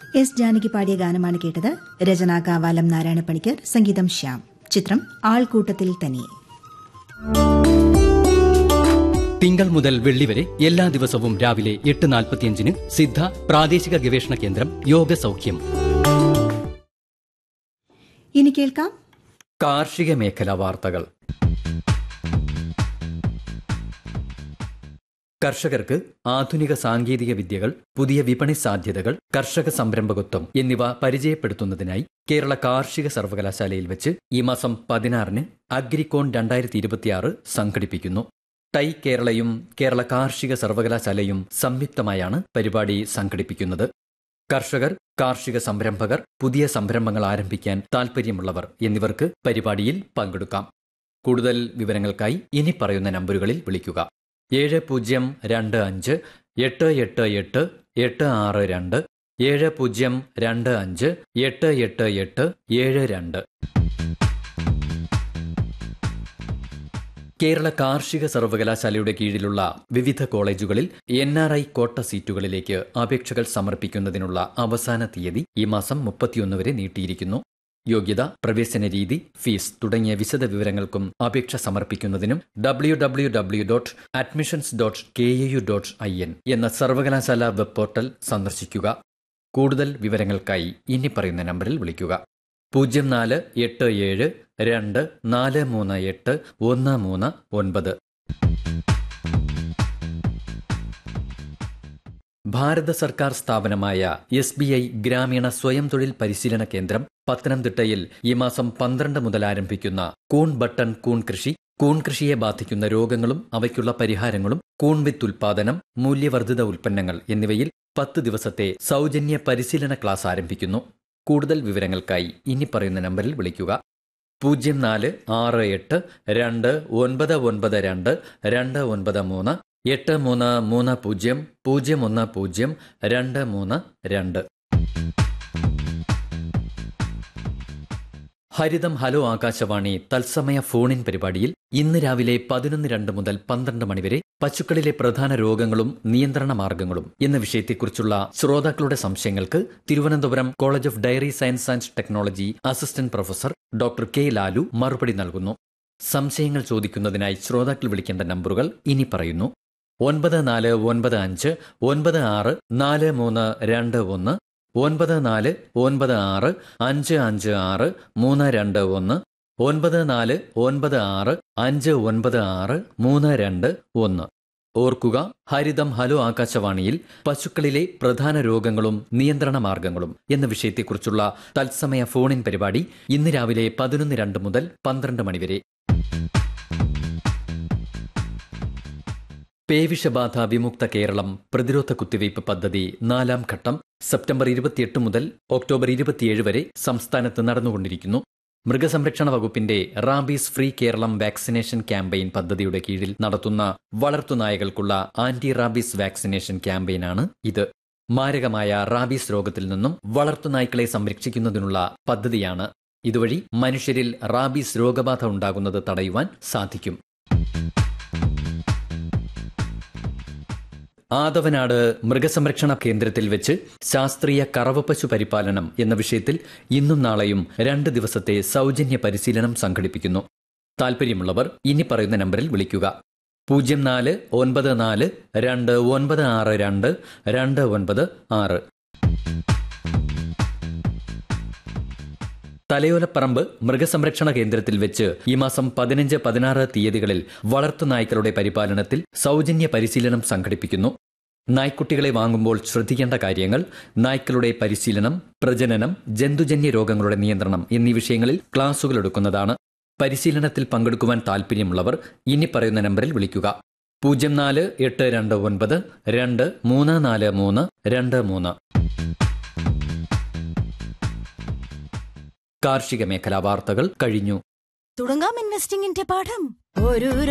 S Janaki പാടിയ ഗാനമാണ് കേട്ടത് രചന കാവാലം നാരായണ പണിക്കർ സംഗീതം ശ്യാം ചിത്രം ആൾക്കൂട്ടത്തിൽ തനിയെ തിങ്കൾ മുതൽ വെള്ളി വരെ എല്ലാ ദിവസവും രാവിലെ എട്ട് നാൽപ്പത്തിയഞ്ചിന് സിദ്ധ പ്രാദേശിക ഗവേഷണ കേന്ദ്രം യോഗ സൗഖ്യം ഇനി കേൾക്കാം കാർഷിക മേഖലാ വാർത്തകൾ കർഷകർക്ക് ആധുനിക സാങ്കേതിക വിദ്യകൾ പുതിയ വിപണി സാധ്യതകൾ കർഷക സംരംഭകത്വം എന്നിവ പരിചയപ്പെടുത്തുന്നതിനായി കേരള കാർഷിക സർവകലാശാലയിൽ വെച്ച് ഈ മാസം പതിനാറിന് അഗ്രികോൺ രണ്ടായിരത്തി ഇരുപത്തിയാറ് സംഘടിപ്പിക്കുന്നു ടൈ കേരളയും കേരള കാർഷിക സർവകലാശാലയും സംയുക്തമായാണ് പരിപാടി സംഘടിപ്പിക്കുന്നത് കർഷകർ കാർഷിക സംരംഭകർ പുതിയ സംരംഭങ്ങൾ ആരംഭിക്കാൻ താൽപ്പര്യമുള്ളവർ എന്നിവർക്ക് പരിപാടിയിൽ പങ്കെടുക്കാം കൂടുതൽ വിവരങ്ങൾക്കായി ഇനി പറയുന്ന നമ്പറുകളിൽ വിളിക്കുക ഏഴ് പൂജ്യം രണ്ട് അഞ്ച് എട്ട് എട്ട് എട്ട് എട്ട് ആറ് രണ്ട് ഏഴ് പൂജ്യം രണ്ട് അഞ്ച് എട്ട് എട്ട് എട്ട് ഏഴ് രണ്ട് കേരള കാർഷിക സർവകലാശാലയുടെ കീഴിലുള്ള വിവിധ കോളേജുകളിൽ എൻ ആർ ഐ കോട്ട സീറ്റുകളിലേക്ക് അപേക്ഷകൾ സമർപ്പിക്കുന്നതിനുള്ള അവസാന തീയതി ഈ മാസം മുപ്പത്തിയൊന്ന് വരെ നീട്ടിയിരിക്കുന്നു യോഗ്യത പ്രവേശന രീതി ഫീസ് തുടങ്ങിയ വിശദ വിവരങ്ങൾക്കും അപേക്ഷ സമർപ്പിക്കുന്നതിനും W W W dot admissions dot K A U dot I N എന്ന സർവകലാശാല വെബ് പോർട്ടൽ സന്ദർശിക്കുക കൂടുതൽ വിവരങ്ങൾക്കായി ഇനി പറയുന്ന നമ്പറിൽ വിളിക്കുക പൂജ്യം നാല് എട്ട് ഏഴ് രണ്ട് നാല് മൂന്ന് എട്ട് ഒന്ന് മൂന്ന് ഒൻപത് ഭാരത സർക്കാർ സ്ഥാപനമായ എസ് ബി ഐ ഗ്രാമീണ സ്വയം തൊഴിൽ പരിശീലന കേന്ദ്രം പത്തനംതിട്ടയിൽ ഈ മാസം പന്ത്രണ്ട് മുതൽ ആരംഭിക്കുന്ന കൂൺ ബട്ടൺ കൂൺ കൃഷി കൂൺ കൃഷിയെ ബാധിക്കുന്ന രോഗങ്ങളും അവയ്ക്കുള്ള പരിഹാരങ്ങളും കൂൺ വിത്ത് ഉൽപാദനം മൂല്യവർദ്ധിത ഉൽപ്പന്നങ്ങൾ എന്നിവയിൽ പത്ത് ദിവസത്തെ സൗജന്യ പരിശീലന ക്ലാസ് ആരംഭിക്കുന്നു കൂടുതൽ വിവരങ്ങൾക്കായി ഇനി പറയുന്ന നമ്പറിൽ വിളിക്കുക പൂജ്യം നാല് ആറ് എട്ട് രണ്ട് ഒൻപത് ഒൻപത് രണ്ട് രണ്ട് ഒൻപത് മൂന്ന് എട്ട് മൂന്ന് മൂന്ന് പൂജ്യം പൂജ്യം ഒന്ന് പൂജ്യം രണ്ട് മൂന്ന് രണ്ട് ഹരിതം ഹലോ ആകാശവാണി തത്സമയ ഫോണിൻ പരിപാടിയിൽ ഇന്ന് രാവിലെ പതിനൊന്ന് രണ്ട് മുതൽ പന്ത്രണ്ട് മണിവരെ പശുക്കളിലെ പ്രധാന രോഗങ്ങളും നിയന്ത്രണ മാർഗങ്ങളും എന്ന വിഷയത്തെക്കുറിച്ചുള്ള ശ്രോതാക്കളുടെ സംശയങ്ങൾക്ക് Thiruvananthapuram college of dairy science and technology assistant professor doctor K Lalu മറുപടി നൽകുന്നു സംശയങ്ങൾ ചോദിക്കുന്നതിനായി ശ്രോതാക്കൾ വിളിക്കേണ്ട നമ്പറുകൾ ഇനി പറയുന്നു ഒൻപത് നാല് ഒൻപത് അഞ്ച് ഒൻപത് ആറ് നാല് മൂന്ന് രണ്ട് ഒന്ന് ഒൻപത് നാല് ഒൻപത് ആറ് അഞ്ച് അഞ്ച് ആറ് മൂന്ന് രണ്ട് ഒന്ന് ഒൻപത് നാല് ഒൻപത് ആറ് അഞ്ച് ഒൻപത് ആറ് മൂന്ന് രണ്ട് ഒന്ന് ഓർക്കുക ഹരിതം ഹലോ ആകാശവാണിയിൽ പശുക്കളിലെ പ്രധാന രോഗങ്ങളും നിയന്ത്രണ മാർഗങ്ങളും എന്ന വിഷയത്തെക്കുറിച്ചുള്ള തത്സമയ ഫോണിൻ പരിപാടി ഇന്ന് രാവിലെ പതിനൊന്ന് രണ്ട് മുതൽ പന്ത്രണ്ട് മണിവരെ പേവിഷബാധ വിമുക്ത കേരളം പ്രതിരോധ കുത്തിവയ്പ് പദ്ധതി നാലാം ഘട്ടം സെപ്റ്റംബർ ഇരുപത്തിയെട്ട് മുതൽ ഒക്ടോബർ ഇരുപത്തിയേഴ് വരെ സംസ്ഥാനത്ത് നടന്നുകൊണ്ടിരിക്കുന്നു മൃഗസംരക്ഷണ വകുപ്പിന്റെ rabies free Keralam vaccination campaign പദ്ധതിയുടെ കീഴിൽ നടത്തുന്ന വളർത്തുനായകൾക്കുള്ള ആന്റി റാബീസ് വാക്സിനേഷൻ ക്യാമ്പയിനാണ് ഇത് മാരകമായ റാബീസ് രോഗത്തിൽ നിന്നും വളർത്തുനായ്ക്കളെ സംരക്ഷിക്കുന്നതിനുള്ള പദ്ധതിയാണ് ഇതുവഴി മനുഷ്യരിൽ റാബീസ് രോഗബാധ ഉണ്ടാകുന്നത് തടയുവാൻ സാധിക്കും ആദവനാട് മൃഗസംരക്ഷണ കേന്ദ്രത്തിൽ വെച്ച് ശാസ്ത്രീയ കറവപ്പശു പരിപാലനം എന്ന വിഷയത്തിൽ ഇന്നും നാളെയും രണ്ട് ദിവസത്തെ സൗജന്യ പരിശീലനം സംഘടിപ്പിക്കുന്നു താൽപ്പര്യമുള്ളവർ ഇനി പറയുന്ന നമ്പറിൽ വിളിക്കുക പൂജ്യം നാല് ഒൻപത് നാല് രണ്ട് ഒൻപത് ആറ് രണ്ട് രണ്ട് ഒൻപത് ആറ് തലയോലപ്പറമ്പ് മൃഗസംരക്ഷണ കേന്ദ്രത്തിൽ വെച്ച് ഈ മാസം പതിനഞ്ച് പതിനാറ് തീയതികളിൽ വളർത്തുനായ്ക്കളുടെ പരിപാലനത്തിൽ സൗജന്യ പരിശീലനം സംഘടിപ്പിക്കുന്നു നായ്ക്കുട്ടികളെ വാങ്ങുമ്പോൾ ശ്രദ്ധിക്കേണ്ട കാര്യങ്ങൾ നായ്ക്കളുടെ പരിശീലനം പ്രജനനം ജന്തുജന്യ രോഗങ്ങളുടെ നിയന്ത്രണം എന്നീ വിഷയങ്ങളിൽ ക്ലാസുകൾ എടുക്കുന്നതാണ് പരിശീലനത്തിൽ പങ്കെടുക്കുവാൻ താൽപ്പര്യമുള്ളവർ ഇനി പറയുന്ന നമ്പറിൽ വിളിക്കുക പൂജ്യം നാല് എട്ട് രണ്ട് ഒൻപത് രണ്ട് മൂന്ന് നാല് മൂന്ന് രണ്ട് മൂന്ന് കാർഷിക മേഖലാ വാർത്തകൾ കഴിഞ്ഞു തുടങ്ങാം ഇൻവെസ്റ്റിംഗിന്റെ പാഠം ഒരു